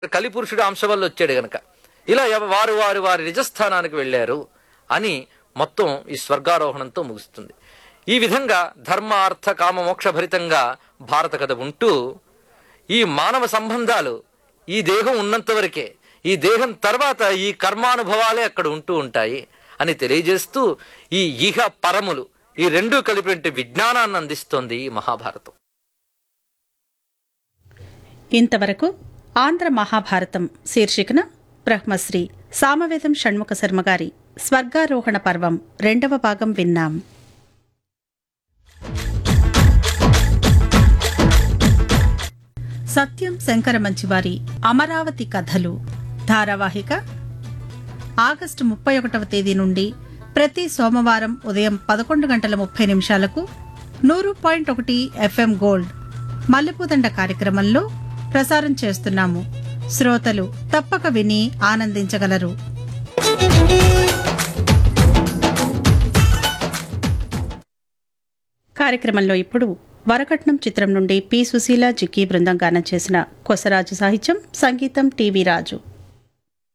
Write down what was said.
కలిపురుషుడు అంశ వల్ల వచ్చాడు గనక ఇలా ఎవ- వారు వారు వారి నిజస్థానానికి వెళ్ళారు అని మొత్తం ఈ స్వర్గారోహణంతో ముగుస్తుంది ఈ విధంగా ధర్మ అర్థ కామ మోక్ష భరితంగా భారత కథ ఉంటూ ఈ మానవ సంబంధాలు ఈ దేహం ఉన్నంత వరకే ఈ దేహం తర్వాత ఈ కర్మానుభవాలే అక్కడ ఉంటూ ఉంటాయి అని తెలియజేస్తూ ఈ ఇహ పరములు ఈ రెండూ కలిపినట్టు విజ్ఞానాన్ని అందిస్తోంది ఈ మహాభారతం ఇంతవరకు ఆంధ్ర మహాభారతం శీర్షికన బ్రహ్మశ్రీ సామవేదం షణ్ముఖ శర్మ గారి స్వర్గారోహణ పర్వం రెండవ భాగం విన్నాం సత్యం శంకర మంచివారి అమరావతి కథలు ధారావాహిక ఆగస్టు ముప్పై ఒకటవ తేదీ నుండి ప్రతి సోమవారం ఉదయం పదకొండు గంటల ముప్పై నిమిషాలకు నూరు పాయింట్ ఒకటి ఎఫ్ఎం గోల్డ్ మల్లెపూదండ కార్యక్రమంలో ప్రసారం చేస్తున్నాము శ్రోతలు తప్పక విని ఆనందించగలరు కార్యక్రమంలో ఇప్పుడు వరకట్నం చిత్రం నుండి పి సుశీల జిక్కి బృందం గానం చేసిన కొసరాజు సాహిత్యం సంగీతం టీవీ రాజు